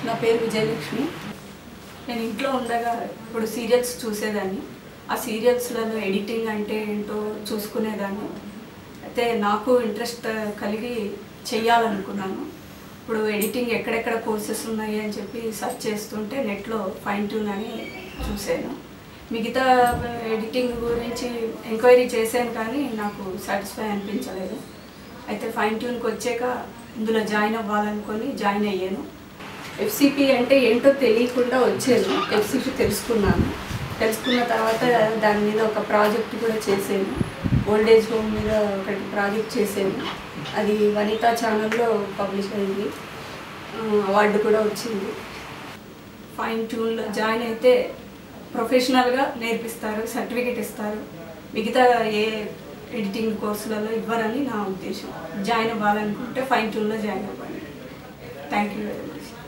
నా పేరు విజయలక్ష్మి నేను ఇంట్లో ఉండగా ఇప్పుడు సీరియల్స్ చూసేదాన్ని ఆ సీరియల్స్లలో ఎడిటింగ్ అంటే ఏంటో చూసుకునేదాన్ని అయితే నాకు ఇంట్రెస్ట్ కలిగి చెయ్యాలనుకున్నాను ఇప్పుడు ఎడిటింగ్ ఎక్కడెక్కడ కోర్సెస్ ఉన్నాయి అని చెప్పి సెర్చ్ చేస్తుంటే నెట్లో ఫైన్ ట్యూన్ అని చూశాను మిగతా ఎడిటింగ్ గురించి ఎంక్వైరీ చేశాను కానీ నాకు సాటిస్ఫై అనిపించలేదు అయితే ఫైన్ ట్యూన్కి వచ్చాక ఇందులో జాయిన్ అవ్వాలనుకొని జాయిన్ అయ్యాను ఎఫ్సిపి అంటే ఏంటో తెలియకుండా వచ్చాను ఎఫ్సిపి తెలుసుకున్నాను తెలుసుకున్న తర్వాత దాని మీద ఒక ప్రాజెక్ట్ కూడా చేశాను ఓల్డేజ్ హోమ్ మీద ఒకటి ప్రాజెక్ట్ చేశాను అది వనితా ఛానల్లో పబ్లిష్ అయింది ఆ, అవార్డు కూడా వచ్చింది ఫైన్ ట్యూన్లో జాయిన్ అయితే ప్రొఫెషనల్గా నేర్పిస్తారు సర్టిఫికేట్ ఇస్తారు మిగతా ఏ ఎడిటింగ్ కోర్సులలో ఇవ్వరని నా ఉద్దేశం జాయిన్ అవ్వాలనుకుంటే ఫైన్ ట్యూన్లో జాయిన్ అవ్వండి థ్యాంక్ యూ వెరీ మచ్